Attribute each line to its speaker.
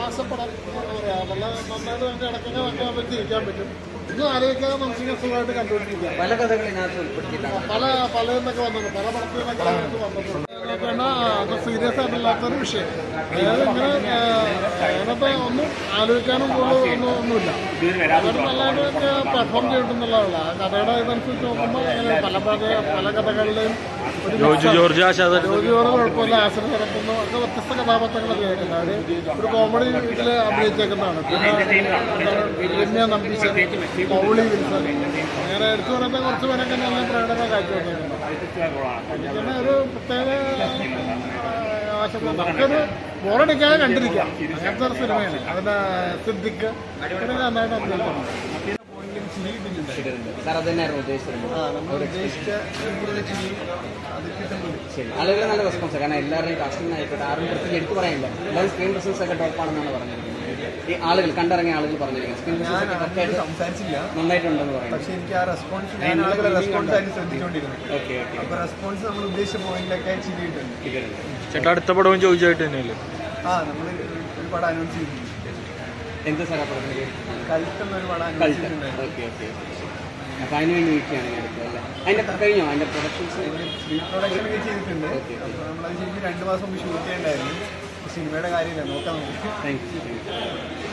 Speaker 1: ആശപ്പെടാം എന്താ പറയാ നല്ല നന്നായിട്ട് നമുക്ക് ഇടയ്ക്കൊക്കെ വെക്കാൻ പറ്റി ഇരിക്കാൻ പറ്റും ഇതും ആലോചിക്കാതെ നമുക്ക് സുഖമായിട്ട് കണ്ടുപിടിക്കാം
Speaker 2: പല കഥകൾ ഇതിനകത്ത് ഉൾപ്പെടുത്തിയിട്ടാണ്
Speaker 1: പല പലതിന്നൊക്കെ വന്നിട്ടുണ്ട് പല പടത്തിൽ നിന്നൊക്കെ അതിനകത്ത് വന്നിട്ടുണ്ട് അത് സീരിയസ് ആയിട്ടില്ലാത്തൊരു വിഷയം അതായത് ഇങ്ങനെ ആ, അതിനകത്ത് ഒന്നും ആലോചിക്കാനും കൂടുതൽ ഒന്നും ഒന്നുമില്ല അവർ നല്ലതായിട്ട് പെർഫോം ചെയ്തിട്ടുന്നുള്ളതല്ല ആ കഥയുടെ ഇതനുസരിച്ച് നോക്കുമ്പോൾ അങ്ങനെ പല പല പല കഥകളിലെയും ഒരു
Speaker 3: ജോർജ് ജോർജ് ആശാദൻ
Speaker 1: ജോലിയോട് കുഴപ്പമില്ല ആശ്രയ നടത്തുന്നു ഒക്കെ വ്യത്യസ്ത കഥാപാത്രങ്ങളൊക്കെ ആയിട്ടുണ്ട് അവര് ഒരു കോമഡി ഇതിൽ അഭിനയിച്ചേക്കുന്നതാണ് പിന്നെ എന്താണ് രമ്യ നമ്പീശൻ പൗളി വിൽസൺ അങ്ങനെ എടുത്തു പറയുന്ന കുറച്ച് പേരൊക്കെ നല്ല പ്രകടനം കാഴ്ചവെക്കുന്നുണ്ട് പിന്നെ ഒരു പ്രത്യേക ആശങ്ക നമുക്കൊരു ബോറടിക്കാതെ കണ്ടിരിക്കാം അങ്ങനത്തെ ഒരു സിനിമയാണ് അതിന്റെ സിദ്ദിഖ് ഇവരൊക്കെ നന്നായിട്ട് അഭിനയിക്കുന്നുണ്ട്
Speaker 2: സാർ അത് തന്നെയായിരുന്നു ഉദ്ദേശിച്ചിരുന്നത്
Speaker 4: നമ്മൾ ഉദ്ദേശിച്ച രീതിയിലുള്ള ചിരി അത് കിട്ടുന്നുണ്ട്
Speaker 2: ശരി ആളുകൾ നല്ല റെസ്പോൺസ് കാരണം എല്ലാവരുടെയും കാസ്റ്റിംഗ് ആയിക്കോട്ടെ ആരും പ്രത്യേകിച്ച് എടുത്തു പറയാനില്ല എല്ലാവരും സ്ക്രീൻ പ്രസൻസ് ഒക്കെ ടോപ്പാണെന്നാണ് പറഞ്ഞിരിക്കുന്നത് ഈ ആളുകൾ കണ്ടിറങ്ങിയ ആളുകൾ പറഞ്ഞിരിക്കുന്നത് സ്ക്രീൻ
Speaker 4: ഞാൻ
Speaker 2: പ്രസൻസ് ഒക്കെ
Speaker 4: ആദ്യം
Speaker 2: കറക്റ്റായിട്ട്
Speaker 4: സംസാരിച്ചില്ല
Speaker 2: നന്നായിട്ടുണ്ടെന്ന് പറയുന്നത്
Speaker 4: പക്ഷെ എനിക്ക് ആ റെസ്പോൺസ് ഞാൻ ആളുകളെ റെസ്പോൺസ് ആയിട്ട് ശ്രദ്ധിച്ചുകൊണ്ടിരുന്നു
Speaker 2: ഓക്കെ ഓക്കെ
Speaker 4: അപ്പൊ റെസ്പോൺസ് നമ്മൾ ഉദ്ദേശിച്ച പോയിന്റിലൊക്കെ ചിരി കിട്ടുന്നുണ്ട്
Speaker 3: ചേട്ടാ അടുത്ത പടവും ചോദിച്ചായിട്ട് തന്നെയല്ലേ
Speaker 4: ആ നമ്മൾ ഒരു പടം അനൗൺസ് ചെയ്തിട്ടുണ്ട്
Speaker 2: എന്ത് സാർ പടത്തിന് പേര്
Speaker 4: കൽത്ത് എന്നൊരു പടം അനൗൺസ്
Speaker 2: കൾട്ട്
Speaker 4: ചെയ്തിട്ടുണ്ടായിരുന്നു
Speaker 2: ഓക്കെ ഓക്കെ അപ്പൊ അതിന് വേണ്ടി വെക്കുകയാണ് ഞാൻ അടുത്തത് അല്ലേ അതിന്റെ കഴിഞ്ഞോ അതിന്റെ പ്രൊഡക്ഷൻസ്
Speaker 4: പ്രീ പ്രൊഡക്ഷൻ ഒക്കെ ചെയ്തിട്ടുണ്ട്
Speaker 2: ഓക്കെ, ഓക്കെ.
Speaker 4: അപ്പൊ നമ്മളത് ശരിക്കും രണ്ട് മാസം മുമ്പ് ഷൂട്ട് ചെയ്യണ്ടായിരുന്നു സിനിമയുടെ കാര്യമില്ല നോക്കാം നമുക്ക്
Speaker 2: താങ്ക് യു